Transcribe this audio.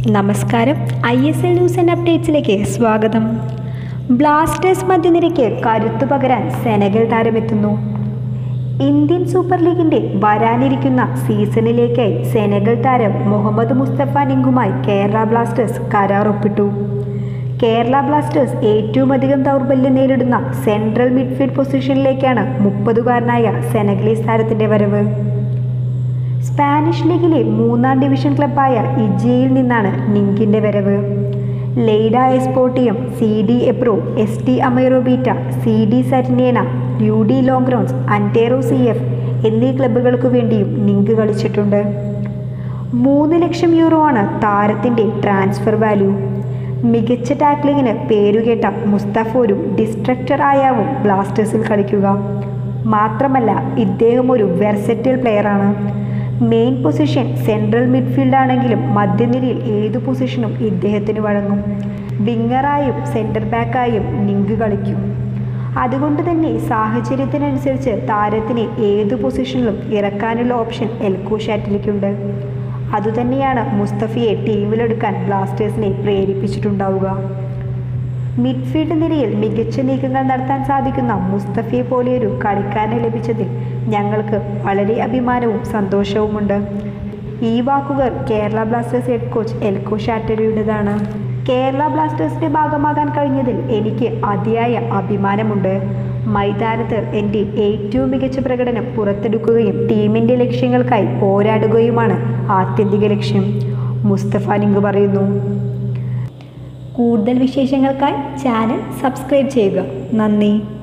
നമസ്കാരം I S L news and അപ്ഡേറ്റ്സിലേക്ക് സ്വാഗതം ബ്ലാസ്റ്റേഴ്സ് മധ്യനിരയ്ക്ക് കരുത്തു പകരാൻ സെനഗൽ താരമെത്തുന്നു ഇന്ത്യൻ സൂപ്പർ ലീഗിന്റെ വരാനിരിക്കുന്ന സീസണിലേക്കായി സെനഗൽ താരം മുഹമ്മദ് മുസ്തഫ നിങ്കുമായി കേരള ബ്ലാസ്റ്റേഴ്സ് കരാർ ഒപ്പിട്ടു കേരള ബ്ലാസ്റ്റേഴ്സ് ഏറ്റവും അധികം ദൗർബല്യം നേരിടുന്ന സെൻട്രൽ മിഡ്ഫീൽഡ് പൊസിഷനിലേക്കാണ് മുപ്പതുകാരനായ സെനഗലീസ് താരത്തിന്റെ വരവ് സ്പാനിഷ് ലീഗിലെ മൂന്നാം ഡിവിഷൻ ക്ലബ്ബായ ഇജയിൽ നിന്നാണ് നിങ്കിന്റെ വരവ് Lleida Esportiu C D Ebro S D Amorebieta C D Sarinena U D Logrones Antequera C F എന്നീ ക്ലബ്ബുകൾക്ക് വേണ്ടിയും നിങ്ക് കളിച്ചിട്ടുണ്ട് മൂന്ന് ലക്ഷം യൂറോ ആണ് താരത്തിൻ്റെ ട്രാൻസ്ഫർ വാല്യൂ മികച്ച ടാക്ലിങ്ങിന് പേരുകേട്ട മുസ്തഫ ഒരു ഡിസ്ട്രക്ടർ ആയാവും ബ്ലാസ്റ്റേഴ്സിൽ കളിക്കുക മാത്രമല്ല ഇദ്ദേഹം ഒരു വെർസറ്റൽ പ്ലെയറാണ് മെയിൻ പൊസിഷൻ സെൻട്രൽ മിഡ്ഫീൽഡ് ആണെങ്കിലും മധ്യനിരയിൽ ഏതു പൊസിഷനും ഇദ്ദേഹത്തിന് വഴങ്ങും വിങ്ങറായും സെൻറ്റർ ബാക്കായും നിങ്ക് കളിക്കും അതുകൊണ്ട് തന്നെ സാഹചര്യത്തിനനുസരിച്ച് താരത്തിന് ഏതു പൊസിഷനിലും ഇറക്കാനുള്ള ഓപ്ഷൻ എൽക്കോഷാറ്റിലേക്കുണ്ട് അതുതന്നെയാണ് മുസ്തഫയെ ടീമിലെടുക്കാൻ ബ്ലാസ്റ്റേഴ്സിനെ പ്രേരിപ്പിച്ചിട്ടുണ്ടാവുക മിഡ്ഫീൽഡ് നിരയിൽ മികച്ച നീക്കങ്ങൾ നടത്താൻ സാധിക്കുന്ന മുസ്തഫയെ പോലെയൊരു കളിക്കാരനെ ലഭിച്ചതിൽ ഞങ്ങൾക്ക് വളരെ അഭിമാനവും സന്തോഷവുമുണ്ട് ഈ വാക്കുകൾ Kerala Blasters head coach Eelco ഷാറ്ററിയുടേതാണ് കേരള ബ്ലാസ്റ്റേഴ്സിന്റെ ഭാഗമാകാൻ കഴിഞ്ഞതിൽ എനിക്ക് അതിയായ അഭിമാനമുണ്ട് മൈതാനത്ത് എൻ്റെ ഏറ്റവും മികച്ച പ്രകടനം പുറത്തെടുക്കുകയും ടീമിൻ്റെ ലക്ഷ്യങ്ങൾക്കായി പോരാടുകയുമാണ് ആത്യന്തിക ലക്ഷ്യം മുസ്തഫ നിങ്ക് പറയുന്നു കൂടുതൽ വിശേഷങ്ങൾക്കായി ചാനൽ സബ്സ്ക്രൈബ് ചെയ്യുക നന്ദി